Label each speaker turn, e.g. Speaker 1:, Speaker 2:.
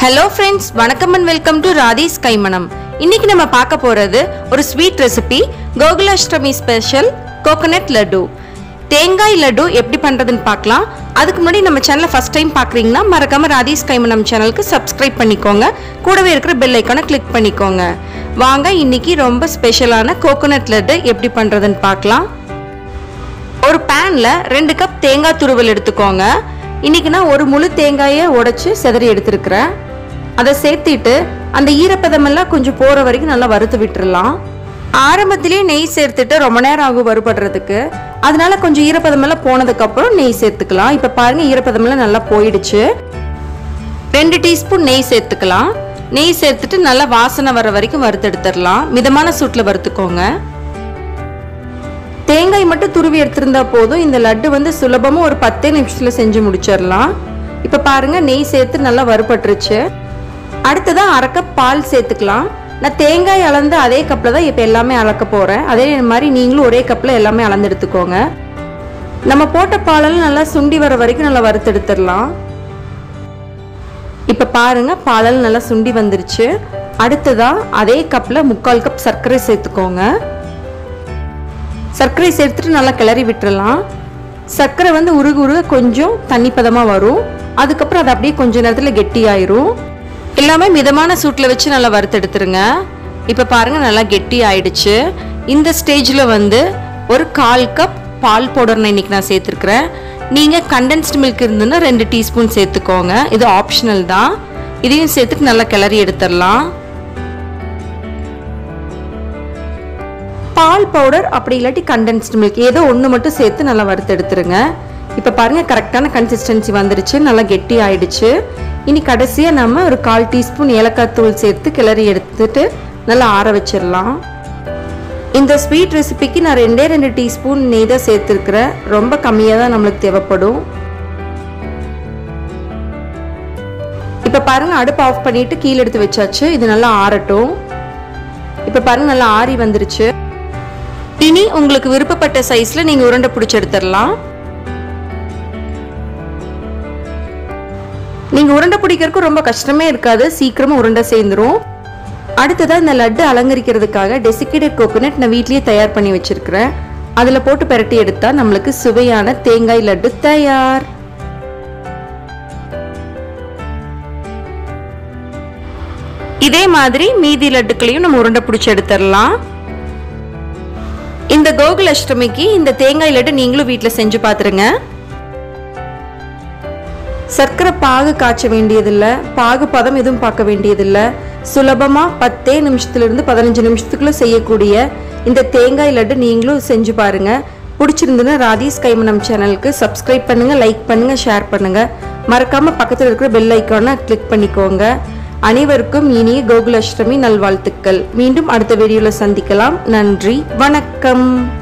Speaker 1: hello friends வணக்கம் and welcome to Radhi's கைமணம் இன்னைக்கு நம்ம பார்க்க போறது ஒரு sweet recipe Gokulashtami special coconut laddu தேங்காய் லட்டு எப்படி பண்றதுன்னு பார்க்கலாம் அதுக்கு முன்னாடி நம்ம சேனலை ஃபர்ஸ்ட் டைம் பார்க்குறீங்கன்னா மறக்காம ராதீஸ் கைமணம் சேனலுக்கு சப்ஸ்கிரைப் பண்ணிக்கோங்க கூடவே இருக்கிற பெல் ஐக்கானை கிளிக் பண்ணிக்கோங்க வாங்க இன்னைக்கு ரொம்ப ஸ்பெஷலான கோகனட் லட்டு எப்படி பண்றதுன்னு பார்க்கலாம் ஒரு பேன்ல ரெண்டு கப் தேங்காய் துருவல் எடுத்துக்கோங்க இன்னைக்கு நான் ஒரு முழு தேங்காயை உடைச்சு சிதறி எடுத்திருக்கிறேன் அதை சேர்த்திட்டு அந்த ஈரப்பதமெல்லாம் கொஞ்சம் போற வரைக்கும் நல்லா வறுத்து விட்டுறலாம் ஆரம்பத்திலேயே நெய் சேர்த்துட்டு ரொம்ப நேரம் ஆகும் வறுபடுறதுக்கு அதனால கொஞ்சம் ஈரப்பதமெல்லாம் போனதுக்கப்புறம் நெய் சேர்த்துக்கலாம் இப்போ பாருங்க ஈரப்பதமெல்லாம் நல்லா போயிடுச்சு ரெண்டு டீஸ்பூன் நெய் சேர்த்துக்கலாம் நெய் சேர்த்துட்டு நல்லா வாசனை வர வரைக்கும் வறுத்தெடுத்துடலாம் மிதமான சூட்டில் வறுத்துக்கோங்க தேங்காய் மட்டும் துருவி எடுத்திருந்தா போதும் இந்த லட்டு வந்து சுலபமாக ஒரு பத்தே நிமிஷத்தில் செஞ்சு முடிச்சிடலாம் இப்போ பாருங்க நெய் சேர்த்து நல்லா வறுபட்டுருச்சு அடுத்ததான் அரை கப் பால் சேர்த்துக்கலாம் நான் தேங்காய் அளந்து அதே கப்பில் தான் இப்போ எல்லாமே அளக்க போகிறேன் அதே மாதிரி நீங்களும் ஒரே கப்பில் எல்லாமே அளந்து எடுத்துக்கோங்க நம்ம போட்ட பாலெல்லாம் நல்லா சுண்டி வர வரைக்கும் நல்லா வறுத்தெடுத்துடலாம் இப்போ பாருங்க பாலெல்லாம் நல்லா சுண்டி வந்துருச்சு அடுத்ததா அதே கப்பில் முக்கால் கப் சர்க்கரை சேர்த்துக்கோங்க சர்க்கரை சேர்த்துட்டு நல்லா கிளறி விட்டுறலாம் சர்க்கரை வந்து உருகு உருக கொஞ்சம் தண்ணி பதமாக வரும் அதுக்கப்புறம் அது அப்படியே கொஞ்ச நேரத்தில் கெட்டியாயிரும் எல்லாமே மிதமான சூட்டில் வச்சு நல்லா வறுத்தெடுத்துருங்க இப்போ பாருங்க நல்லா கெட்டி ஆயிடுச்சு இந்த ஸ்டேஜில் வந்து ஒரு கால் கப் பால் பவுடர் நான் இன்னைக்கு நான் சேர்த்துருக்குறேன் நீங்கள் கண்டென்ஸ்டு மில்க் இருந்ததுன்னா ரெண்டு டீஸ்பூன் சேர்த்துக்கோங்க இது ஆப்ஷனல் தான் இதையும் சேர்த்துட்டு நல்லா கிளறி எடுத்துடலாம் பால் பவுடர் அப்படி இல்லாட்டி கண்டென்ஸ்டு மில்க் ஏதோ ஒன்று மட்டும் சேர்த்து நல்லா வறுத்து எடுத்துருங்க இப்போ பாருங்கள் கரெக்டான கன்சிஸ்டன்சி வந்துருச்சு நல்லா கெட்டி ஆயிடுச்சு இனி கடைசியாக நம்ம ஒரு கால் டீஸ்பூன் ஏலக்காய் தூள் சேர்த்து கிளறி எடுத்துட்டு நல்லா ஆற வச்சிடலாம் இந்த ஸ்வீட் ரெசிபிக்கு நான் ரெண்டே ரெண்டு டீஸ்பூன் நெய் தான் சேர்த்துருக்குறேன் ரொம்ப கம்மியாக தான் நம்மளுக்கு தேவைப்படும் இப்போ பாருங்கள் அடுப்பு ஆஃப் பண்ணிவிட்டு கீழே எடுத்து வச்சாச்சு இது நல்லா ஆறட்டும் இப்போ பாருங்க நல்லா ஆறி வந்துருச்சு இனி உங்களுக்கு விருப்பப்பட்ட சைஸ்ல நீங்க உருண்டை பிடிச்சி எடுத்துடலாம் நீங்க உருண்டை பிடிக்கிறதுக்கு ரொம்ப கஷ்டமே இருக்காது சீக்கிரமா உருண்டை சேர்ந்துரும் அடுத்ததா இந்த லட்டு அலங்கரிக்கிறதுக்காக டெசிகேட்டட் கோகோனட் நான் வீட்லயே தயார் பண்ணி வச்சிருக்கிறேன் அதுல போட்டு பெரட்டி எடுத்தா நம்மளுக்கு சுவையான தேங்காய் லட்டு தயார் இதே மாதிரி மீதி லட்டுக்களையும் நம்ம உருண்டை பிடிச்சி எடுத்துடலாம் இந்த கோகுல் அஷ்டமிக்கு இந்த தேங்காய் லட்டு நீங்களும் வீட்டில் செஞ்சு பார்த்துருங்க சர்க்கரை பாகு காய்ச்ச வேண்டியதில்லை பாகு பதம் எதுவும் பார்க்க வேண்டியதில்லை சுலபமாக பத்தே நிமிஷத்துலேருந்து பதினஞ்சு நிமிஷத்துக்குள்ள செய்யக்கூடிய இந்த தேங்காய் லட்டு நீங்களும் செஞ்சு பாருங்க பிடிச்சிருந்துன்னா ராதீஸ் கைமணம் சேனலுக்கு சப்ஸ்கிரைப் பண்ணுங்க லைக் பண்ணுங்க ஷேர் பண்ணுங்க மறக்காம பக்கத்தில் இருக்கிற பெல் ஐக்கானை கிளிக் பண்ணிக்கோங்க அனைவருக்கும் இனிய கோகுலாஷ்டமி நல்வாழ்த்துக்கள் மீண்டும் அடுத்த வீடியோவில் சந்திக்கலாம் நன்றி வணக்கம்